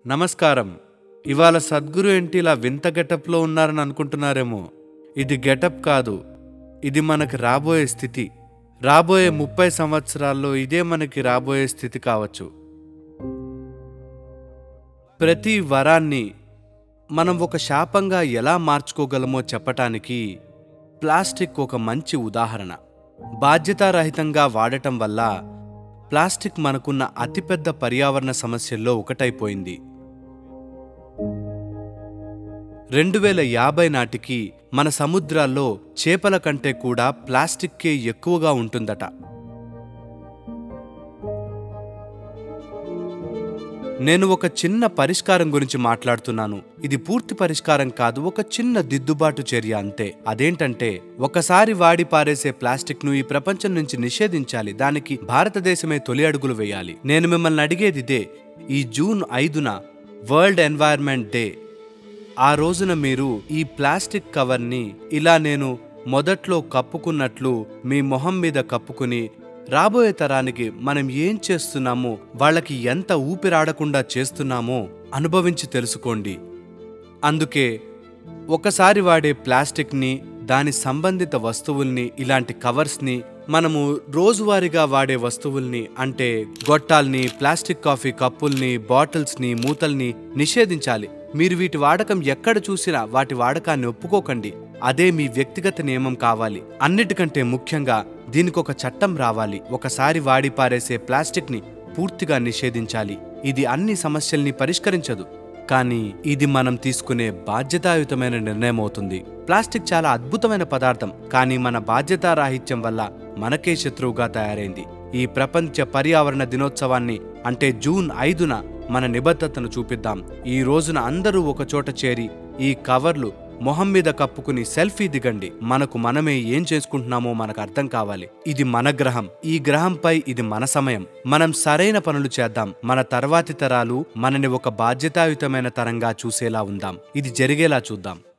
నమస్కారం ఇవాళ సద్గురు ఏంటి ఇలా వింత గెటప్లో ఉన్నారని అనుకుంటున్నారేమో ఇది గెటప్ కాదు ఇది మనకి రాబోయే స్థితి రాబోయే ముప్పై సంవత్సరాల్లో ఇదే మనకి రాబోయే స్థితి కావచ్చు ప్రతి వరాన్ని మనం ఒక శాపంగా ఎలా మార్చుకోగలమో చెప్పటానికి ప్లాస్టిక్ ఒక మంచి ఉదాహరణ బాధ్యతారహితంగా వాడటం వల్ల ప్లాస్టిక్ మనకున్న అతిపెద్ద పర్యావరణ సమస్యల్లో ఒకటైపోయింది రెండు వేల యాభై నాటికి మన సముద్రాల్లో చేపల కంటే కూడా ప్లాస్టిక్కే ఎక్కువగా ఉంటుందట నేను ఒక చిన్న పరిష్కారం గురించి మాట్లాడుతున్నాను ఇది పూర్తి పరిష్కారం కాదు ఒక చిన్న దిద్దుబాటు చర్య అంతే అదేంటంటే ఒకసారి వాడి పారేసే ప్లాస్టిక్ ను ఈ ప్రపంచం నుంచి నిషేధించాలి దానికి భారతదేశమే తొలి అడుగులు వేయాలి నేను మిమ్మల్ని అడిగేది ఇదే ఈ జూన్ ఐదున వరల్డ్ ఎన్వైర్న్మెంట్ డే ఆ రోజున మీరు ఈ ప్లాస్టిక్ కవర్ని ఇలా నేను మొదట్లో కప్పుకున్నట్లు మీ మొహం మీద కప్పుకుని రాబోయే తరానికి మనం ఏం చేస్తున్నామో వాళ్ళకి ఎంత ఊపిరాడకుండా చేస్తున్నామో అనుభవించి తెలుసుకోండి అందుకే ఒకసారి వాడే ప్లాస్టిక్ని దాని సంబంధిత వస్తువుల్ని ఇలాంటి కవర్స్ని మనము రోజువారీగా వాడే వస్తువుల్ని అంటే గొట్టాల్ని ప్లాస్టిక్ కాఫీ కప్పుల్ని బాటిల్స్ని మూతల్ని నిషేధించాలి మీరు వీటి వాడకం ఎక్కడ చూసినా వాటి వాడకాన్ని ఒప్పుకోకండి అదే మీ వ్యక్తిగత నియమం కావాలి అన్నిటికంటే ముఖ్యంగా దీనికి ఒక చట్టం రావాలి ఒకసారి వాడి పారేసే ప్లాస్టిక్ని పూర్తిగా నిషేధించాలి ఇది అన్ని సమస్యల్ని పరిష్కరించదు కానీ ఇది మనం తీసుకునే బాధ్యతాయుతమైన నిర్ణయం అవుతుంది ప్లాస్టిక్ చాలా అద్భుతమైన పదార్థం కానీ మన బాధ్యతారాహిత్యం వల్ల మనకే శత్రువుగా తయారైంది ఈ ప్రపంచ పర్యావరణ దినోత్సవాన్ని అంటే జూన్ ఐదున మన నిబద్ధతను చూపిద్దాం ఈ రోజున అందరూ ఒక చోట చేరి ఈ కవర్లు మొహం మీద కప్పుకుని సెల్ఫీ దిగండి మనకు మనమే ఏం చేసుకుంటున్నామో మనకు అర్థం కావాలి ఇది మన గ్రహం ఈ గ్రహంపై ఇది మన సమయం మనం సరైన పనులు చేద్దాం మన తర్వాతి తరాలు మనని ఒక బాధ్యతాయుతమైన తరంగా చూసేలా ఉందాం ఇది జరిగేలా చూద్దాం